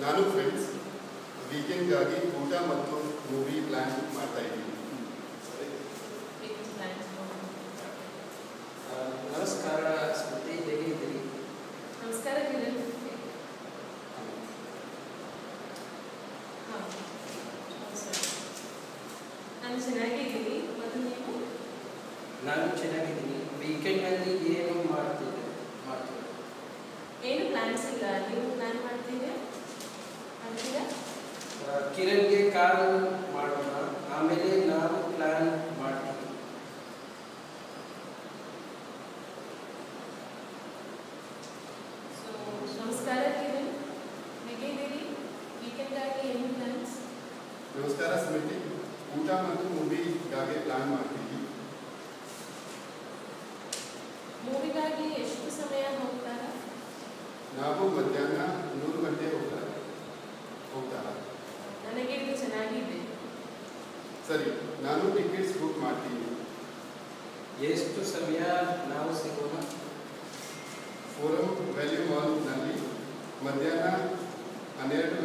ನಾನು ಫ್ರೆಂಡ್ಸ್ ವೀಕೆಂಡ್ಗಾಗಿ ಊಟ ಮತ್ತು ಮೂವಿ ಪ್ಲ್ಯಾನ್ ಮಾಡ್ತಾ ಇದ್ದೀನಿ ಆ, ನಮಸ್ಕಾರ ಸ್ಮೃತಿ ಹೇಗಿದ್ದೀರಿ ನಮಸ್ಕಾರ ಕಿರಣ್ ಹಾಂ ಸರಿ ನಾನು ಚೆನ್ನಾಗಿದ್ದೀನಿ ಮತ್ತು ನೀವು ನಾನು ಚೆನ್ನಾಗಿದ್ದೀನಿ ವೀಕೆಂಡ್ನಲ್ಲಿ ಏನು ಮಾಡ್ತಿದ್ದೆ ಮಾಡ್ತೀವಿ ಏನು ಪ್ಲ್ಯಾನ್ಸ್ ಇಲ್ಲ ನೀವು ಪ್ಲ್ಯಾನ್ ಮಾಡ್ತೀರಾ ಮಾಡ್ತೀರಾ ಆ, ಕಿರಣ್ಗೆ ಕಾಲ್ ಮಾಡೋಣ ಆಮೇಲೆ ನಾವು ಪ್ಲ್ಯಾನ್ ಮಾಡ್ತೀವಿ ಸೊ ನಮಸ್ಕಾರ ಕಿರಣ್ ಹೇಗಿದ್ದೀರಿ ವೀಕೆಂಡಾಗಿ ಏನು ಪ್ಲ್ಯಾನ್ಸ್ ನಮಸ್ಕಾರ ಸ್ಮೃತಿ ಊಟ ಮತ್ತು ಮೂವಿಗಾಗಿ ಪ್ಲ್ಯಾನ್ ಮಾಡ್ತೀವಿ ಮೂವಿಗಾಗಿ ಎಷ್ಟು ಸಮಯ ಹೋಗ್ತಾರಾ ನಾವು ಮಧ್ಯಾಹ್ನ ನೂರು ಗಂಟೆ ಹೋಗ್ತಾರೆ ಹೋಗ್ತಾರ ನನಗೆ ಇದು ಚೆನ್ನಾಗಿದೆ ಸರಿ ನಾನು ಟಿಕೆಟ್ಸ್ ಬುಕ್ ಮಾಡ್ತೀನಿ ಎಷ್ಟು ಸಮಯ ನಾವು ಸಿಗೋಣ ಫೋರಂ ವ್ಯಾಲ್ಯೂ ಮಾಲ್ನಲ್ಲಿ ಮಧ್ಯಾಹ್ನ ಹನ್ನೆರಡು